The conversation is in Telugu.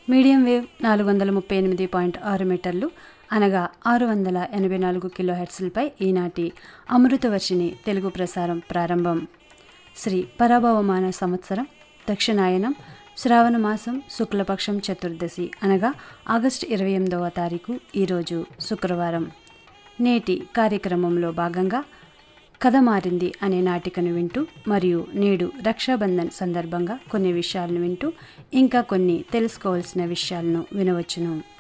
మీడియం వేవ్ నాలుగు వందల ముప్పై ఎనిమిది పాయింట్ ఆరు మీటర్లు అనగా ఆరు వందల ఎనభై నాలుగు కిలో హెర్ట్స్లపై ఈనాటి అమృతవర్షిణి తెలుగు ప్రసారం ప్రారంభం శ్రీ పరాభవమాన సంవత్సరం దక్షిణాయనం శ్రావణ మాసం శుక్లపక్షం చతుర్దశి అనగా ఆగస్టు ఇరవై ఎనిమిదవ తారీఖు ఈరోజు శుక్రవారం నేటి కార్యక్రమంలో భాగంగా కథ మారింది అనే నాటికను వింటూ మరియు నేడు రక్షాబంధన్ సందర్భంగా కొన్ని విషయాలను వింటూ ఇంకా కొన్ని తెలుసుకోవాల్సిన విషయాలను వినవచ్చును